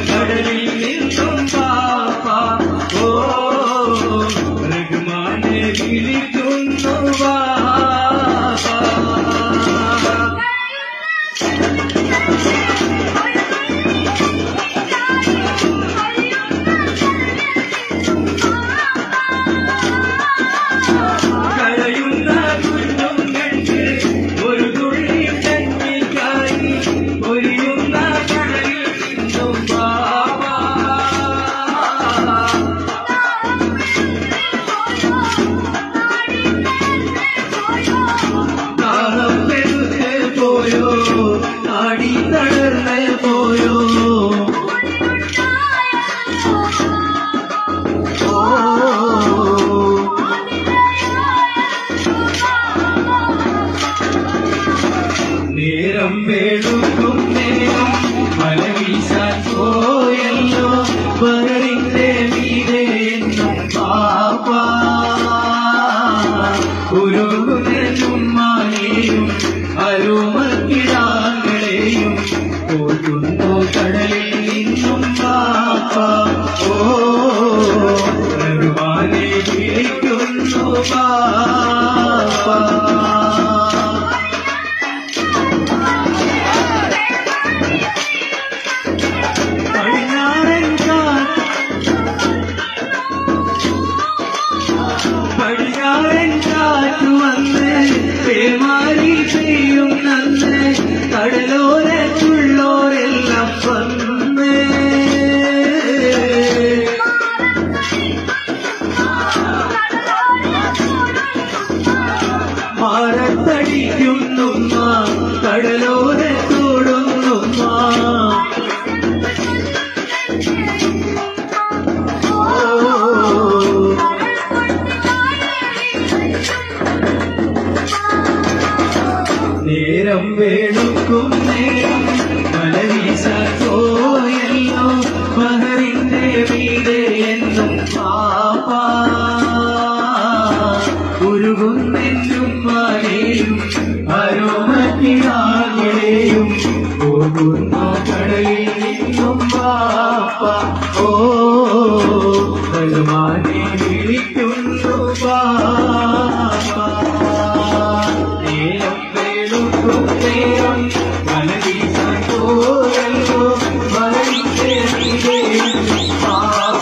കടലിൽ നിന്നും പാപ്പ ഓ റഹ്മാനെ വിളിക്കുന്നു വാപ്പ കരയുന്ന കുഞ്ഞുങ്ങൾക്ക് ഒരു തുള്ളി കഞ്ഞിക്കായി ഒരിയുന്ന കടലിൽ നിന്നും ബാബാ താളം പെരുത്ത് പോയോ ആടി തളർന്ന് പോയോ ഓ നേരം വേടുക്കും നേരം മല വീശാൻ പോയല്ലോ ബഹറിന്റെ മീതെ എന്നും പാപ്പ ഉരുകുന്നെന്നും മാനെയും അരുമക്കിടാങ്ങളെയും പോറ്റുന്നു കടലിൽ നിന്നും പാപ്പ ഓ റഹ്മാനെ വിളിക്കുന്നു പാപ്പ പടിഞ്ഞാറൻ കാറ്റ് പടിഞ്ഞാറൻ കാറ്റ് വന്ന് പേമാരി പെയ്യും നന്ന് കടലോരത്തുള്ളോരെല്ലാം വന്ന് മാറത്തടിക്കുന്നുമ്മ കടലോരത്തോടുന്നുമ്മ നേരം വേണുക്കും നേരം മലവീശാൻ പോയല്ലോ ബഹറിന്റെ വീട് എന്നും പാപ്പ ഉരുകുന്നെന്നും മാനെയും അരോമത്തിനാകളെയും പോകുന്നു കടലിൽ നിന്നും പാപ്പ ഓ ബഹുമാനെ വിളിക്കുന്നു പാപ്പ നേരം വേളുക്കും നേരം മലവീശാൻ പോയല്ലോ മലവിന്റെ മീതെ പാപ്പ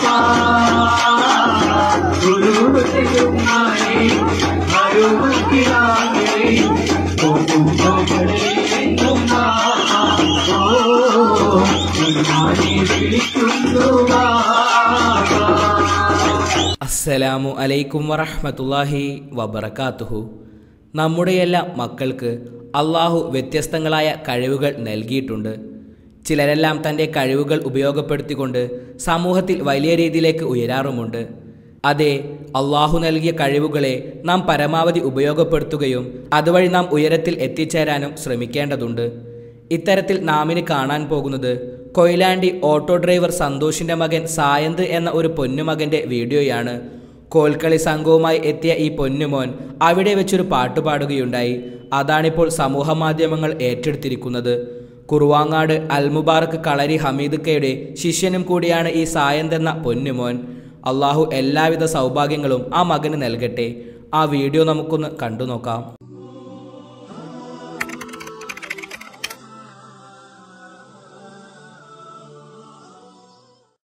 ഗുരുവത്തിലുമായി അരുമത്തിലാകെ പോകുമ്പോ കടലിൽ നിന്നും ഓ ബഹുമാനെ വിളിക്കുന്നു പാപ്പ അസ്സലാമു അലൈക്കും വറഹ്മത്തുള്ളാഹി വബറകാതുഹു നമ്മുടെയെല്ലാം മക്കൾക്ക് അള്ളാഹു വ്യത്യസ്തങ്ങളായ കഴിവുകൾ നൽകിയിട്ടുണ്ട് ചിലരെല്ലാം തൻ്റെ കഴിവുകൾ ഉപയോഗപ്പെടുത്തിക്കൊണ്ട് സമൂഹത്തിൽ വലിയ രീതിയിലേക്ക് ഉയരാറുമുണ്ട് അതെ അള്ളാഹു നൽകിയ കഴിവുകളെ നാം പരമാവധി ഉപയോഗപ്പെടുത്തുകയും അതുവഴി നാം ഉയരത്തിൽ എത്തിച്ചേരാനും ശ്രമിക്കേണ്ടതുണ്ട് ഇത്തരത്തിൽ നാമിന് കാണാൻ പോകുന്നത് കൊയിലാണ്ടി ഓട്ടോ ഡ്രൈവർ സന്തോഷിന്റെ മകൻ സായന്ത് എന്ന ഒരു പൊന്നുമകന്റെ വീഡിയോയാണ് കോൽക്കളി സംഘവുമായി എത്തിയ ഈ പൊന്നുമോൻ അവിടെ വെച്ചൊരു പാട്ട് പാടുകയുണ്ടായി അതാണിപ്പോൾ സമൂഹ മാധ്യമങ്ങൾ ഏറ്റെടുത്തിരിക്കുന്നത് കുറുവാങ്ങാട് അൽമുബാറക്ക് കളരി ഹമീദ് കയുടെ ശിഷ്യനും കൂടിയാണ് ഈ സായന്ത് എന്ന പൊന്നുമോൻ അള്ളാഹു എല്ലാവിധ സൗഭാഗ്യങ്ങളും ആ മകന് നൽകട്ടെ ആ വീഡിയോ നമുക്കൊന്ന് കണ്ടു നോക്കാം